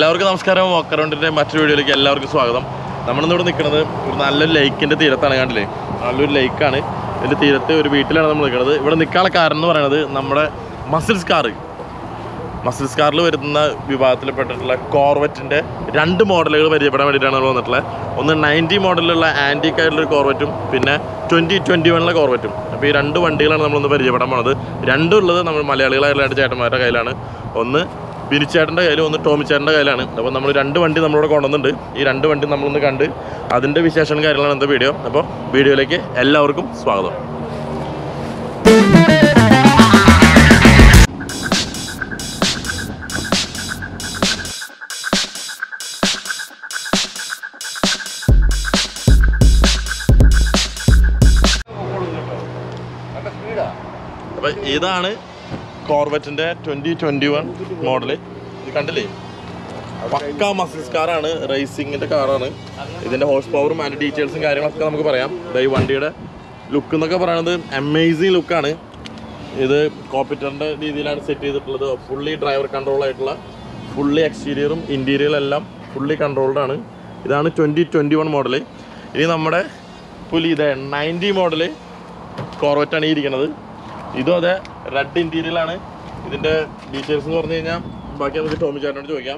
എല്ലാവർക്കും നമസ്കാരം വോക്കറൗണ്ടിൻ്റെ മറ്റൊരു വീഡിയോയിലേക്ക് എല്ലാവർക്കും സ്വാഗതം നമ്മളിന്ന് ഇവിടെ നിൽക്കുന്നത് ഒരു നല്ലൊരു ലേക്കിൻ്റെ തീരത്താണ് കണ്ടില്ലേ നല്ലൊരു ലേക്കാണ് ഇതിൻ്റെ തീരത്ത് ഒരു വീട്ടിലാണ് നമ്മൾ നിൽക്കുന്നത് ഇവിടെ നിൽക്കാനുള്ള കാരണം എന്ന് പറയുന്നത് നമ്മുടെ മസിൽസ് കാറ് മസിൽസ് കാറിൽ വരുന്ന വിഭാഗത്തിൽപ്പെട്ടിട്ടുള്ള കോർവറ്റിൻ്റെ രണ്ട് മോഡലുകൾ പരിചയപ്പെടാൻ വേണ്ടിയിട്ടാണ് നമ്മൾ വന്നിട്ടുള്ളത് ഒന്ന് നയൻറ്റി മോഡലിലുള്ള ആൻറ്റിക് ആയിട്ടുള്ള ഒരു കോർവറ്റും പിന്നെ ട്വൻറ്റി ട്വൻറ്റി വണ്ണിലെ കോർവറ്റും അപ്പോൾ ഈ രണ്ട് വണ്ടികളാണ് നമ്മളൊന്ന് പരിചയപ്പെടാൻ പോണത് രണ്ടും ഉള്ളത് നമ്മൾ മലയാളികളായിട്ടുള്ള രണ്ട് ചേട്ടന്മാരുടെ കയ്യിലാണ് ഒന്ന് ബിനിച്ചേട്ടൻ്റെ കയ്യിലും ഒന്ന് ടോമിച്ചേട്ടൻ്റെ കയ്യിലാണ് അപ്പോൾ നമ്മൾ രണ്ട് വണ്ടി നമ്മളിവിടെ കൊണ്ടുവന്നിട്ടുണ്ട് ഈ രണ്ട് വണ്ടി നമ്മളൊന്ന് കണ്ട് അതിൻ്റെ വിശേഷം കാര്യങ്ങളാണ് ഇന്നത്തെ വീഡിയോ അപ്പോൾ വീഡിയോയിലേക്ക് എല്ലാവർക്കും സ്വാഗതം അപ്പോൾ ഇതാണ് കോർവറ്റിൻ്റെ ട്വൻറ്റി ട്വൻറ്റി വൺ മോഡല് ഇത് കണ്ടില്ലേ പക്ക മസിൽസ് കാറാണ് റേസിങ്ങിൻ്റെ കാറാണ് ഇതിൻ്റെ ഹോഴ്സ് പവറും അതിൻ്റെ ഡീറ്റെയിൽസും കാര്യങ്ങളൊക്കെ നമുക്ക് പറയാം ദാ ഈ വണ്ടിയുടെ ലുക്ക് എന്നൊക്കെ പറയുന്നത് അമേസിങ് ലുക്കാണ് ഇത് കോപ്പിറ്ററിൻ്റെ രീതിയിലാണ് സെറ്റ് ചെയ്തിട്ടുള്ളത് ഫുള്ളി ഡ്രൈവർ കൺട്രോൾ ആയിട്ടുള്ള ഫുള്ളി എക്സ്റ്റീരിയറും ഇൻറ്റീരിയറും എല്ലാം ഫുള്ളി കൺട്രോൾഡ് ആണ് ഇതാണ് ട്വൻറ്റി ട്വൻറ്റി വൺ മോഡല് ഇനി നമ്മുടെ പുലി ഇത് നയൻറ്റി മോഡല് കോർവറ്റാണ് ഈ ഇരിക്കുന്നത് ഇതും അതെ റെഡ് ഇൻറ്റീരിയലാണ് ഇതിൻ്റെ ഡീറ്റെയിൽസ് എന്ന് പറഞ്ഞു കഴിഞ്ഞാൽ ബാക്കി നമുക്ക് ടോമി ചേട്ടനോട് ചോദിക്കാം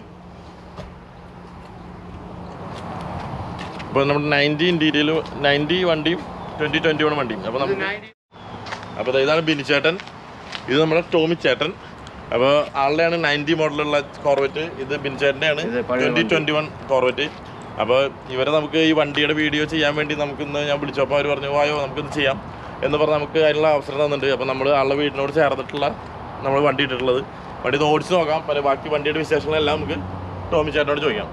ഇപ്പോൾ നമ്മുടെ നയൻറ്റി ഇൻറ്റീരിയൽ നയൻറ്റി വണ്ടിയും ട്വൻറ്റി ട്വൻറ്റി വൺ വണ്ടിയും അപ്പോൾ നമുക്ക് അപ്പോൾ ദാ ഇതാണ് ബിനി ചേട്ടൻ ഇത് നമ്മുടെ ടോമി ചേട്ടൻ അപ്പോൾ ആളുടെയാണ് നയൻറ്റി മോഡലുള്ള കോർവറ്റ് ഇത് ബിനി ചേട്ടൻ്റെയാണ് ട്വൻറ്റി ട്വൻറ്റി വൺ കോർവറ്റ് അപ്പോൾ ഇവരെ നമുക്ക് ഈ വണ്ടിയുടെ വീഡിയോ ചെയ്യാൻ വേണ്ടി നമുക്ക് ഇന്ന് ഞാൻ വിളിച്ചപ്പോൾ അവർ പറഞ്ഞു വായോ നമുക്കിന്ന് ചെയ്യാം എന്ന് പറഞ്ഞ് നമുക്ക് അതിനുള്ള അവസരം തന്നിട്ടുണ്ട് അപ്പോൾ നമ്മൾ ആളുടെ വീടിനോട് ചേർന്നിട്ടുള്ള നമ്മൾ വണ്ടി ഇട്ടിട്ടുള്ളത് വണ്ടി ഒന്ന് ഓടിച്ച് നോക്കാം പല ബാക്കി വണ്ടിയുടെ വിശേഷങ്ങളെല്ലാം നമുക്ക് ടോമി ചേട്ടനോട് ചോദിക്കാം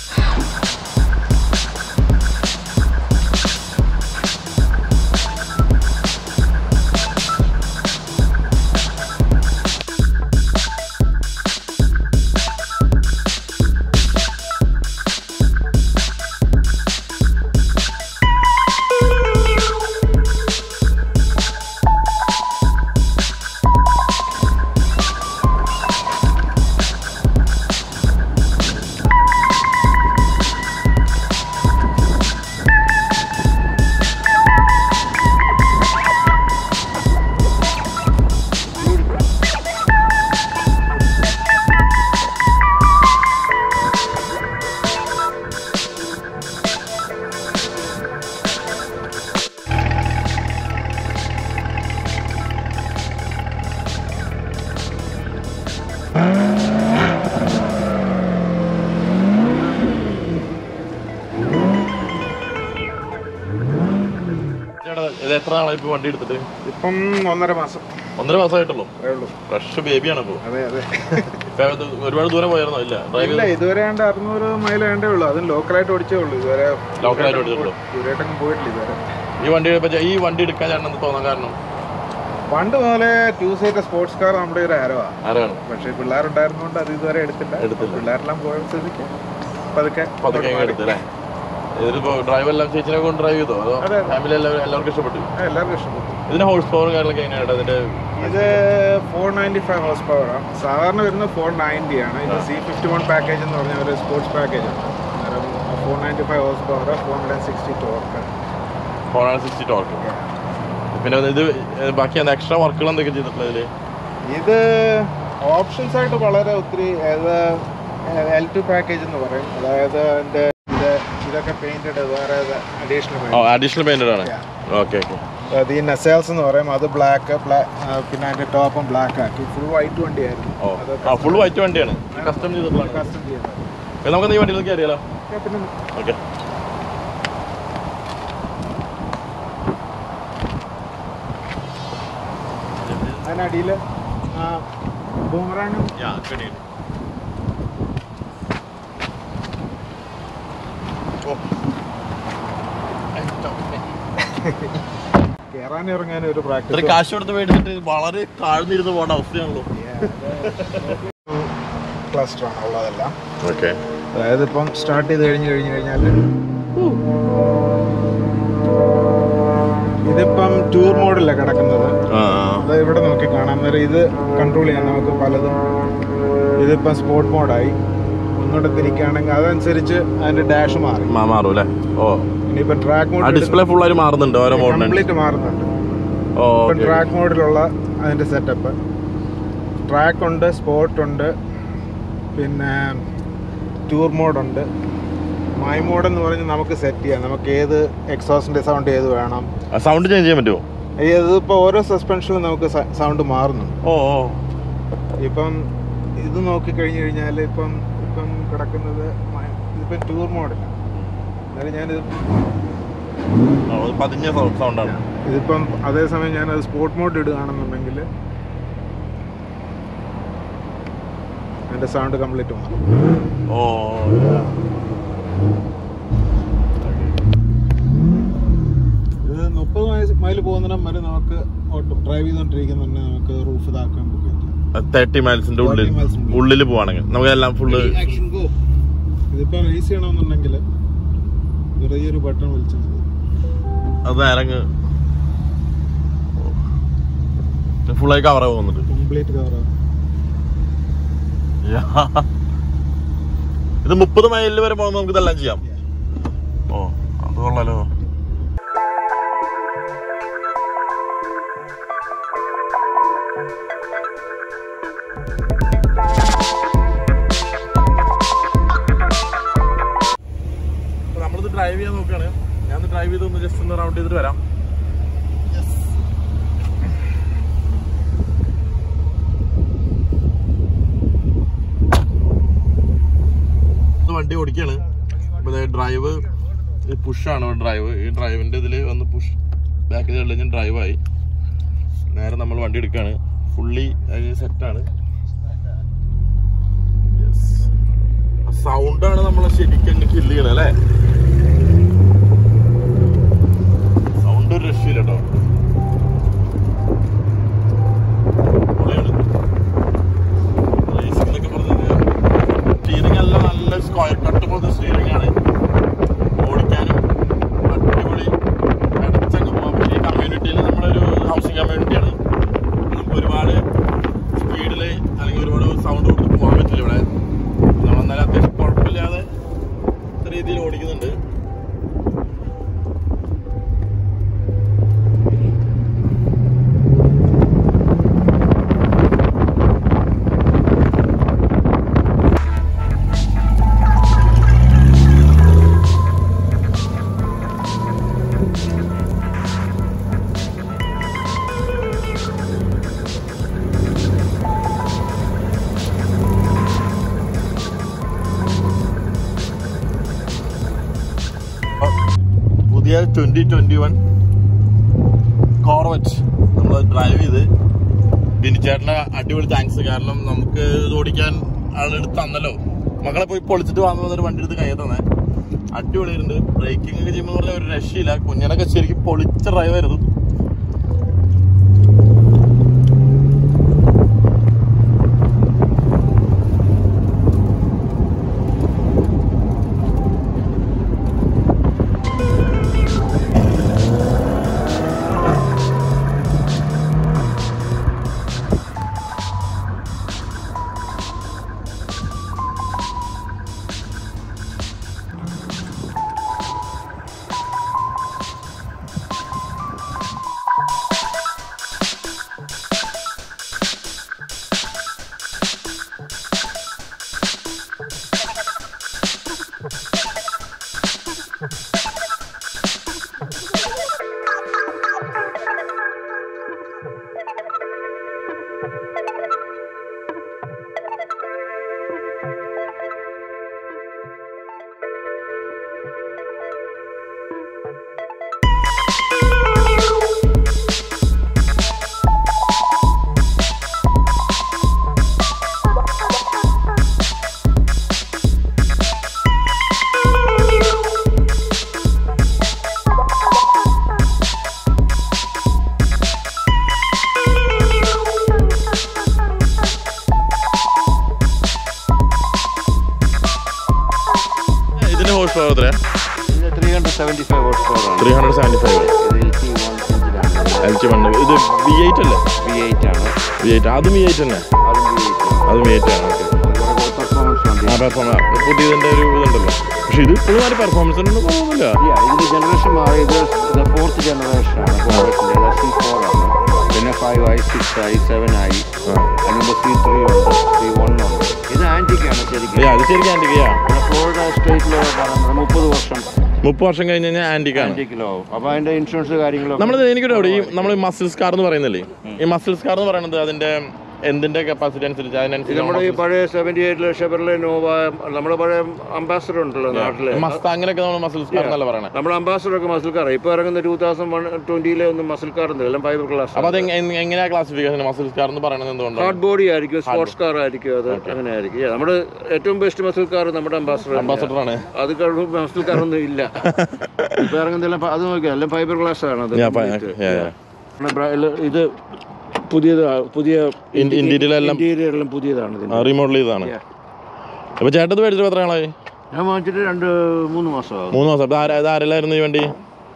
ചേട്ടാ ഇത് എത്ര നാളായി ഇപ്പോൾ വണ്ടി എടുത്തിട്ട് ഇപ്പം ഒന്നര മാസം ഒന്നര മാസമായിട്ടുള്ളൂ അതേ ഉള്ളൂ ഫ്രഷ് ബേബിയാണ് ഇപ്പോൾ അതെ അതെ ഇപ്പൊ ഇത് ഒരുപാട് ദൂരം പോയായിരുന്നോ ഇല്ല ഡ്രൈവ് ഇല്ല ഇതുവരെ ഏണ്ട അറുന്നൂറ് മൈൽ വേണ്ടേ ഉള്ളൂ അതും ലോക്കലായിട്ട് ഓടിച്ചേ ഉള്ളൂ ഇതുവരെ ലോക്കലായിട്ട് ഓടിച്ചിട്ടുള്ളൂ ദൂരമായിട്ടൊന്നും പോയിട്ടില്ല ഇതുവരെ ഈ വണ്ടി പറ്റി ഈ വണ്ടി എടുക്കാൻ ചേട്ടൻ തോന്നാൻ കാരണം പണ്ട് മുതലേ ടൂ സീറ്റർ സ്പോർട്സ് കാർ നമ്മുടെ ഒരു ഹരവാണ് ആരാണ് പക്ഷേ പിള്ളേരുണ്ടായിരുന്നോണ്ട് അത് ഇതുവരെ എടുത്തില്ല എടുത്തില്ല. പിള്ളേരെല്ലാം പോയ സ്ഥിതിക്ക് പതുക്കെ പതുക്കെ അങ്ങ് എടുത്ത് അല്ലേ ഇതിലിപ്പോ ഡ്രൈവ് എല്ലാം ചേച്ചിനെ കൊണ്ട് ഡ്രൈവ് ചെയ്തോ അതോ അതെ, അതെ. ഫാമിലി എല്ലാവരും എല്ലാവർക്കും ഇഷ്ടപ്പെട്ടു ആ, എല്ലാവർക്കും ഇഷ്ടപ്പെട്ടു ഇതിന്റെ ഹോഴ്സ് പവർ കാര്യങ്ങളൊക്കെ എങ്ങനെയാണ് ഇതിന്റെ ഇത് ഫോർ നയൻറ്റി ഫൈവ് ഹോഴ്സ് പവറാണ് സാധാരണ വരുന്നത് ഫോർ നയൻറ്റി ആണ് ഇത് സി ഫിഫ്റ്റി വൺ പാക്കേജ് എന്ന് പറഞ്ഞ ഒരു സ്പോർട്സ് പാക്കേജ് ആണ് അന്നേരം four ninety five horsepower four hundred and sixty torque four hundred sixty torque പിന്നെ ഇത് ബാക്കി എന്താ എക്സ്ട്രാ വർക്കുകൾ എന്തൊക്കെ ചെയ്തിട്ടുള്ളത് ഇതില് ഇത് ഓപ്ഷൻസ് ആയിട്ട് വളരെ ഒത്തിരി എൽ ടു പാക്കേജ് എന്ന് പറയും അതായത് എൻ്റെ ഇത് ഇതൊക്കെ പെയിന്റഡ് വേറെ അഡീഷണൽ ഓ അഡീഷണൽ പെയിന്റഡ് ആണ് ഓക്കെ ഓക്കെ അത് ഈ നെസേൽസ് എന്ന് പറയും അത് ബ്ലാക്ക് പിന്നെ അതിന്റെ ടോപ്പും ബ്ലാക്ക് ആക്കി ഫുൾ വൈറ്റ് വണ്ടിയായിരുന്നു ഓ അത് ആ ഫുൾ വൈറ്റ് വണ്ടിയാണ് കസ്റ്റം ചെയ്തിട്ടുള്ളതാണ് കസ്റ്റം ചെയ്യുന്നത് അപ്പോൾ നമുക്ക് ഈ വണ്ടിയിലേക്ക് അറിയാലോ പിന്നെ ഓക്കെ അതിനടിയിൽ ബൂമറാങ്ങും കയറാൻ ഇറങ്ങാൻ ഒരു ഇത്ര പ്രാക്ടീസ് കാശ് കൊടുത്ത് മേടിച്ചിട്ട് വളരെ താഴ്ന്നിരുന്ന് പോകേണ്ട അവസ്ഥയാണല്ലോ ക്ലസ്റ്റർ ആണ് ഉള്ളതെല്ലാം ഓക്കെ അതായത് ഇപ്പം സ്റ്റാർട്ട് ചെയ്ത് കഴിഞ്ഞ് കഴിഞ്ഞ് കഴിഞ്ഞാൽ ഇതിപ്പം ടൂർ മോഡിലാണ് കിടക്കുന്നത് അത് ഇവിടെ നോക്കി കാണാൻ നേരം ഇത് കൺട്രോൾ ചെയ്യാൻ നമുക്ക് പലതും ഇതിപ്പം സ്പോർട്ട് മോഡായി ഇങ്ങോട്ട് തിരിക്കുകയാണെങ്കിൽ അതനുസരിച്ച് അതിന്റെ ഡാഷ് മാറി മാ- മാറും അല്ലേ ഓ ഇനിയിപ്പോ ട്രാക്ക് ആ മോഡ് ഡിസ്പ്ലേ ഫുൾ ആയിട്ട് മാറുന്നുണ്ട് ഓരോ മോഡലിന് കംപ്ലീറ്റ് മാറുന്നുണ്ട് ഓ ഇപ്പം okay. ട്രാക്ക് മോഡിലുള്ള അതിന്റെ സെറ്റപ്പ് ട്രാക്ക് ഉണ്ട് സ്പോർട്ട് ഉണ്ട് പിന്നെ ടൂർ മോഡുണ്ട് മൈ മോഡ് എന്ന് പറഞ്ഞ് നമുക്ക് സെറ്റ് ചെയ്യാം നമുക്ക് ഏത് എക്സോസിന്റെ സൗണ്ട് ഏത് വേണം ആ സൗണ്ട് ചേഞ്ച് ചെയ്യാൻ പറ്റുമോ ഇതിപ്പോൾ ഓരോ സസ്പെൻഷനിലും നമുക്ക് സൗണ്ട് മാറുന്നുണ്ട് ഓ ഓ ഇപ്പം ഇത് നോക്കി കഴിഞ്ഞു കഴിഞ്ഞാൽ ഇപ്പം ഇപ്പം കിടക്കുന്നത് മ- ഇതിപ്പം ടൂർ മോഡലാണ് എന്നാലും ഞാനിത് ഓ, അത് പതിഞ്ഞ സൗണ്ടാണ് ഇതിപ്പം അതേസമയം ഞാനത് സ്പോർട്ട് മോഡ് ഇടുകയാണെന്നുണ്ടെങ്കിൽ അതിൻ്റെ സൗണ്ട് കംപ്ലീറ്റ് മാറും ഓ ഇത് മുപ്പത് മൈൽ പോകുന്നിടം വരെ നമുക്ക് ഡ്രൈവ് ചെയ്തുകൊണ്ടിരിക്കുന്നുണ്ടെങ്കിൽ നമുക്ക് റൂഫ് ഇതാക്കാൻ പറ്റും തേർട്ടി മൈൽസിന്റെ ഉള്ളിൽ 30 miles ഉള്ളിൽ. ഉള്ളിൽ പോവാണെങ്കിൽ നമുക്ക് എല്ലാം ഫുള്ള് ആക്ഷൻ ഗോ ഇതിപ്പോൾ റേസ് ചെയ്യണമെന്നുണ്ടെങ്കിൽ വെറുതെ ഈ ഒരു ബട്ടൺ വിളിച്ചാൽ മതി അത് നേരങ്ങ് ഫുള്ളായി കവർ പോകുന്നുണ്ട് കംപ്ലീറ്റ് കവറാകും ഇത് മുപ്പത് മൈലിൽ വരെ പോകുമ്പോൾ നമുക്ക് ഇതെല്ലാം ചെയ്യാം ഓ അത് കൊള്ളാലോ നമ്മളിത് ഡ്രൈവ് ചെയ്യാൻ നോക്കുകയാണ് ഞാൻ ഡ്രൈവ് ചെയ്ത് ഒന്ന് ജസ്റ്റ് ഒന്ന് റൗണ്ട് ചെയ്തിട്ട് വരാം ഇത് വണ്ടി ഓടിക്കാണ് അപ്പൊ ഡ്രൈവ് പുഷാണ് ഡ്രൈവ് ഈ ഡ്രൈവിന്റെ ഇതിൽ ഒന്ന് പുഷ് ബാക്കിൽ കഴിഞ്ഞാൽ ഡ്രൈവായി നേരെ നമ്മൾ വണ്ടി എടുക്കുകയാണ് ഫുള്ളി സെറ്റാണ് സൗണ്ടാണ് നമ്മളെ ശരിക്കും കില്ല് ചെയ്യണത് അല്ലേ സൗണ്ട് ഒരു രക്ഷയില്ല കേട്ടോ പൊളിയാണ് റേസിംഗ് എന്നൊക്കെ പറഞ്ഞാൽ സ്റ്റീറിംഗ് എല്ലാം നല്ല സ്ക്വയർ കട്ട് പോലത്തെ സ്റ്റീറിംഗ് ആണ് ഓടിക്കാനും അടിപൊളി അടച്ചങ്ങ് പോകാൻ പറ്റിയ കമ്മ്യൂണിറ്റിയിൽ നമ്മളൊരു ഹൗസിംഗ് കമ്മ്യൂണിറ്റിയാണ് നമുക്ക് ഒരുപാട് സ്പീഡിൽ അല്ലെങ്കിൽ ഒരുപാട് സൗണ്ട് കൊടുത്ത് പോകാൻ പറ്റില്ല ഇവിടെ നമ്മൾ എന്നാലും അത്യാവശ്യം കുഴപ്പമില്ലാതെ രീതിയിൽ ഓടിക്കുന്നുണ്ട് പുതിയ ട്വന്റി ട്വന്റി വൺ കോർവറ്റ് നമ്മൾ ഡ്രൈവ് ചെയ്ത് ബിനിച്ചേട്ടന് അടിപൊളി താങ്ക്സ് കാരണം നമുക്ക് ഇത് ഓടിക്കാൻ ആളെടുത്ത് തന്നല്ലോ മകളെ പോയി പൊളിച്ചിട്ട് വാങ്ങുന്ന വന്നൊരു വണ്ടി എടുത്ത് കൈ തന്നെ അടിപൊളിയായിട്ടുണ്ട് ബ്രേക്കിംഗ് ഒക്കെ ചെയ്യുമ്പോൾ പറഞ്ഞാൽ ഒരു രക്ഷയില്ല കുഞ്ഞനൊക്കെ ശരിക്കും പൊളിച്ച ഡ്രൈവായിരുന്നു ഇതിന്റെ ഹോഴ്സ് പവർ എത്രയാ ഇത് three hundred seventy five horsepower ആണ് ത്രീ ഹൺഡ്രഡ് സെവൻറ്റി ഫൈവ് ഇത് എൽ ടി വൺ എഞ്ചിനാണ് എൽ ടി വൺ ഇത് വി എയ്റ്റ് അല്ലേ വി എയ്റ്റ് ആണ് വി എയ്റ്റ് അതും വി എയ്റ്റ് തന്നെ അതും വി എയ്റ്റ് ആണ് അതും വി എയ്റ്റ് ആണ് അതുപോലെ പെർഫോമൻസ് വണ്ടി ആ പെർഫോമൻസ് പുതിയതിൻ്റെ ഒരു ഇതുണ്ടല്ലോ പക്ഷെ ഇത് ഇപ്പോഴും നല്ല പെർഫോമൻസ് ഉണ്ടെന്ന് തോന്നുന്നില്ല Yeah, ഇതിന്റെ ജനറേഷൻ മാറിയത് ഫോർത്ത് ജനറേഷൻ ആണ് സി ഫോർ ആണ് പിന്നെ ഫൈവ് ആയി സിക്സ് ആയി സെവൻ ആയി അതിനുമ്പ് സി ത്രീ ഉണ്ട് സി വൺ ഉണ്ട് ഇത് ആൻറ്റിക്കാണ് ശരിക്കും ഏ അത് ശരിക്കും ആൻറ്റിക്കയാ പിന്നെ ഫ്ലോറിഡ സ്റ്റേറ്റിൽ പറയുന്നത് മുപ്പത് വർഷം മുപ്പത് വർഷം കഴിഞ്ഞ് കഴിഞ്ഞാൽ ആൻറ്റിക്കാണ് ആൻറ്റിക്കിലോ അപ്പോൾ അതിന്റെ ഇൻഷുറൻസ് കാര്യങ്ങളൊക്കെ നമ്മൾ എനിക്കൊരു ഡൗട്ട് ഈ നമ്മൾ മസിൽസ് കാർ എന്ന് പറയുന്നില്ലേ ഈ മസിൽസ് കാർ എന്ന് പറയുന്നത് അതിന്റെ എന്തിന്റെ കപ്പാസിറ്റി അനുസരിച്ച് ഇത് നമ്മുടെ ഈ അതിനനുസരിച്ച് പഴയ സെവൻറ്റി എയ്റ്റിലെ ഷെബർലെ നോവ നമ്മുടെ പഴയ അംബാസഡർ ഉണ്ടല്ലോ നാട്ടില് മസ്താങ്ങിലൊക്കെ നമ്മൾ മസിൽസ് കാർ എന്നല്ല പറയണത് നമ്മുടെ അംബാസഡർ ഒക്കെ മസിൽ കാർ ഇപ്പോൾ ഇറങ്ങുന്ന ടൂ തൗസൻഡ് വൺ ട്വന്റിയിലെ ഒന്നും മസിൽ കാർ ഒന്നും എല്ലാം ഫൈബർ ക്ലാസ് അപ്പൊ അത് എങ്ങ- എങ്ങ- എങ്ങനെയാ ക്ലാസിഫിക്കേഷൻ മസിൽസ് കാർ എന്ന് പറയുന്നത് എന്തുകൊണ്ടാണ് ഹാർഡ് ബോഡി ആയിരിക്കും സ്പോർട്സ് കാർ ആയിരിക്കും അത് അങ്ങനെ ആയിരിക്കും Yeah, നമ്മുടെ ഏറ്റവും ബെസ്റ്റ് മസിൽ കാർ നമ്മുടെ അംബാസഡർ അംബാസഡർ ആണ് അത് കഴിഞ്ഞ മസിൽ കാർ ഒന്നും ഇല്ല ഇപ്പൊ ഇറങ്ങുന്നതെല്ലാം ഫ- അത് നോക്കിയാൽ എല്ലാം ഫൈബർ ഗ്ലാസ് ആണ് അത് Yeah, fi- complete. yeah, yeah. പിന്നെ ബ്ര- ഇല്ല, ഇത് പുതിയത് പുതിയ ഇന്റീരിയർ എല്ലാം ഇന്റീരിയർ എല്ലാം പുതിയതാണ് ഇതിന് റീമോഡൽ ചെയ്തതാണ് Yeah. അപ്പൊ ചേട്ടത് മേടിച്ചത് എത്ര നാളായി ഞാൻ വാങ്ങിച്ചിട്ട് രണ്ട് മൂന്ന് മാസമാകും മൂന്ന് മാസം അപ്പൊ ആരാ- ഇത് ആരെല്ലായിരുന്നു ഈ വണ്ടി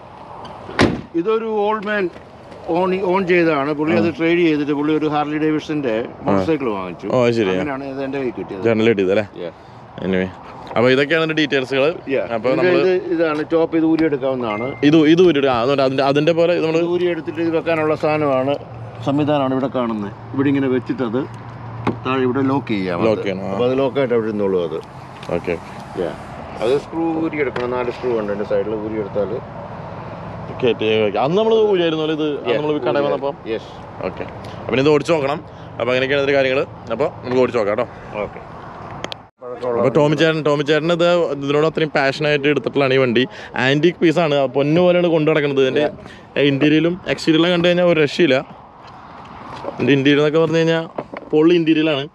ഇതൊരു ഓൾഡ് മാൻ ഓൺ ഓൺ ചെയ്തതാണ് പുള്ളി അത് ട്രേഡ് ചെയ്തിട്ട് പുള്ളി ഒരു ഹാർലി ഡേവിഡ്സന്റെ മോട്ടോർ സൈക്കിൾ വാങ്ങിച്ചു ഓ അത് ശരിയാ അങ്ങനെയാണ് ഇത് എന്റെ കൈ കിട്ടിയത് ജനറൽ കിട്ടിയത് അല്ലേ Yeah. എനിവേ അപ്പൊ ഇതൊക്കെയാണ് അതിന്റെ ഡീറ്റെയിൽസുകൾ Yeah. അപ്പൊ ഇത് നമ്മള് ഇത് ഇതാണ് ടോപ്പ് ഇത് ഊരി എടുക്കാവുന്നതാണ് ഇത് ഇത് ഒരു ആ അതുകൊണ്ട് അതിന്റെ അതിന്റെ പോലെ നമ്മൾ ഇത് ഊരി എടുത്തിട്ട് ഇത് വെക്കാനുള്ള സാധനമാണ് സംവിധാനമാണ് ഇവിടെ കാണുന്നത് ഇവിടെ ഇങ്ങനെ വെച്ചിട്ടത് താഴെ ഇവിടെ ലോക്ക് ചെയ്യാം അത്. Lock ചെയ്യണം, ആ. അപ്പൊ അത് ലോക്കായിട്ട് അവിടെ ഇരുന്നോളൂ അത് ഓക്കെ അത് സ്ക്രൂ ഊരി എടുക്കണം നാല് സ്ക്രൂ ഉണ്ട് എൻ്റെ സൈഡിൽ ഊരി എടുത്താൽ കയറ്റി വെക്കാം. അന്ന് നമ്മൾ ഊരിയായിരുന്നു ഇത് നമ്മൾ കടയിൽ വന്നപ്പോൾ യെസ് ഓക്കെ അപ്പം ഇത് ഓടിച്ചു നോക്കണം അപ്പോൾ അങ്ങനെയൊക്കെയാണ് ഇതിൻ്റെ കാര്യങ്ങൾ അപ്പോൾ നമുക്ക് ഓടിച്ചു നോക്കാം കേട്ടോ ഓക്കെ അപ്പോൾ ടോമി ചേട്ടൻ ടോമി ചേട്ടൻ ഇത് ഇതിനോട് അത്രയും പാഷനായിട്ട് എടുത്തിട്ടുള്ളതാണ് ഈ വണ്ടി ആൻറ്റിക് പീസാണ് പൊന്നു പോലെയാണ് കൊണ്ടു നടക്കുന്നത് ഇതിൻ്റെ ഇൻറ്റീരിയലും എക്സ്റ്റീരിയലും കണ്ടു കഴിഞ്ഞാൽ ഒരു രക്ഷയില്ല ഇതിൻ്റെ ഇൻറ്റീരിയൽ എന്നൊക്കെ പറഞ്ഞു കഴിഞ്ഞാൽ പൊള്ളി ഇൻറ്റീരിയലാണ്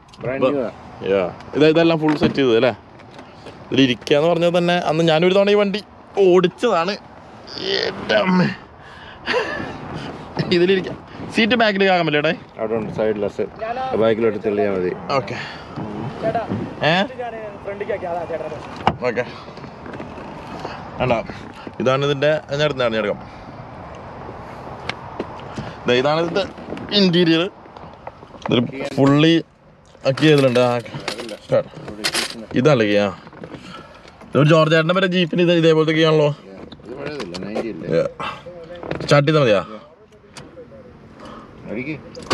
യാ ഇത് ഇതെല്ലാം ഫുൾ സെറ്റ് ചെയ്തത് അല്ലേ ഇതിൽ ഇരിക്കുക എന്ന് പറഞ്ഞാൽ തന്നെ അന്ന് ഞാനൊരു തവണ ഈ വണ്ടി ഓടിച്ചതാണ് എൻ്റെ അമ്മ ഇതിലിരിക്കാം സീറ്റ് ബാക്കിലേക്ക് ആകാൻ പറ്റേ അവിടെ ഉണ്ട് സൈഡിലസ് ബൈക്കിലോട്ട് തെളിയാൽ മതി ഓക്കെ ഏ ഓക്കെ വേണ്ട ഇതാണ് ഇതിൻ്റെ ഞാൻ എടുത്താണ് ഞാൻ എടുക്കാം ദേ ഇതാണ് ഇതിൻ്റെ ഇൻറ്റീരിയർ ഇതൊരു ഫുള്ളി ഒക്കെ ചെയ്തിട്ടുണ്ട് ആ സ്റ്റാർട്ട് ഇതല്ലേ ആ ഇതൊരു ജോർജ് ചേട്ടൻ്റെ വരെ ജീപ്പിന് ഇത് ഇതേപോലത്തെ കീയാണല്ലോ ഇത് പഴയതല്ല നയൻറ്റി ഇല്ലേ സ്റ്റാർട്ട് ചെയ്താൽ മതിയാ അടിക്ക്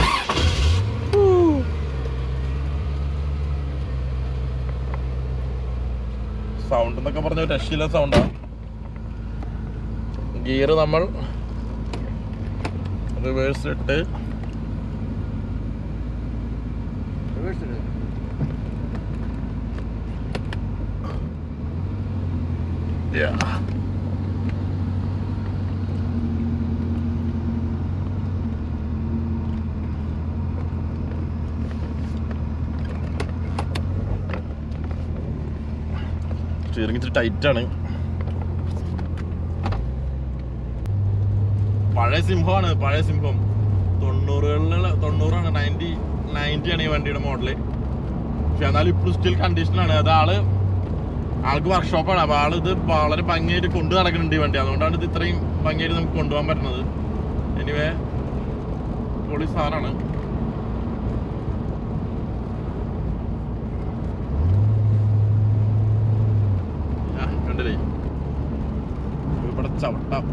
സൗണ്ട് എന്നൊക്കെ പറഞ്ഞ ഒരു രക്ഷയില്ല സൗണ്ടാണ് ഗിയർ നമ്മൾ റിവേഴ്സ് ഇട്ട് Yeah. സ്റ്റിയറിംഗ് ഇച്ചിരി ടൈറ്റ് ആണ് പഴയ സിംഹമാണ് പഴയ സിംഹം തൊണ്ണൂറുകളിലുള്ള തൊണ്ണൂറാണ് നയൻറ്റി നയൻറ്റി ആണ് ഈ വണ്ടിയുടെ മോഡല് പക്ഷെ എന്നാലും ഇപ്പോഴും സ്റ്റിൽ കണ്ടീഷനാണ് അത് ആള് ആൾക്ക് വർക്ക്ഷോപ്പാണ് അപ്പോൾ ആൾ ഇത് വളരെ ഭംഗിയായിട്ട് കൊണ്ടു നടക്കുന്നുണ്ട് ഈ വണ്ടി അതുകൊണ്ടാണ് ഇത് ഇത്രയും ഭംഗിയായിട്ട് നമുക്ക് കൊണ്ടുപോകാൻ പറ്റുന്നത് എനിവേ പൊളി സാധനമാണ് ആ, കണ്ടില്ലേ ഇവിടെ ചവിട്ടാം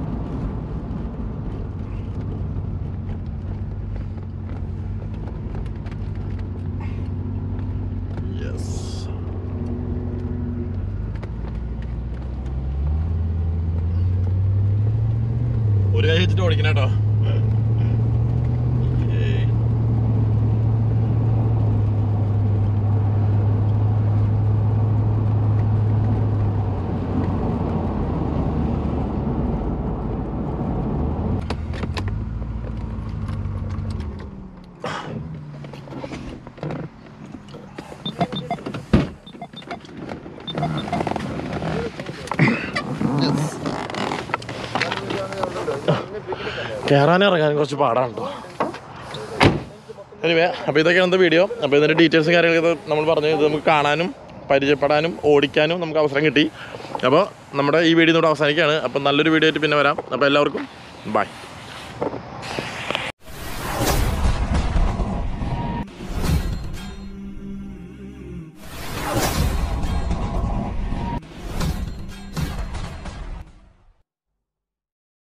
യെസ് ഒരു കൈ വെച്ചിട്ട് ഓടിക്കണം കേട്ടോ ഏയ്. കയറാനും ഇറങ്ങാനും കുറച്ച് പാടാണ് കേട്ടോ എനിവേ അപ്പോൾ ഇതൊക്കെയാണ് ഇന്നത്തെ വീഡിയോ അപ്പോൾ ഇതിൻ്റെ ഡീറ്റെയിൽസും കാര്യങ്ങളൊക്കെ നമ്മൾ പറഞ്ഞു ഇത് നമുക്ക് കാണാനും പരിചയപ്പെടാനും ഓടിക്കാനും നമുക്ക് അവസരം കിട്ടി അപ്പോൾ നമ്മുടെ ഈ വീഡിയോ ഇവിടെ അവസാനിക്കുകയാണ് അപ്പോൾ നല്ലൊരു വീഡിയോ ആയിട്ട് പിന്നെ വരാം അപ്പോൾ എല്ലാവർക്കും ബൈ